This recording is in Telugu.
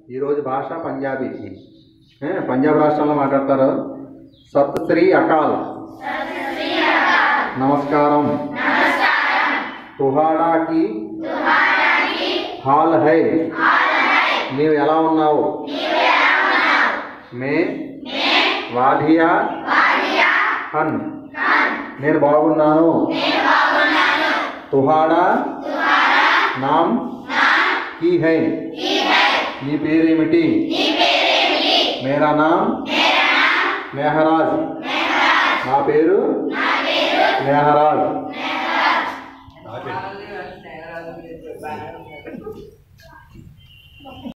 ఈరోజు భాష పంజాబీ ఏ, పంజాబ్ రాష్ట్రంలో మాట్లాడతారు సత్ శ్రీ అకాల్ నమస్కారం తుహాడాకి హాల్ హై నీవు ఎలా ఉన్నావు మే వాధియా హన్ నేను బాగున్నాను తుహాడా నామ్ కీ హై నీ పేరేమిటి మేరా నామ్ మెహరాజ్ నా పేరు మెహరాజ్ నాలుగు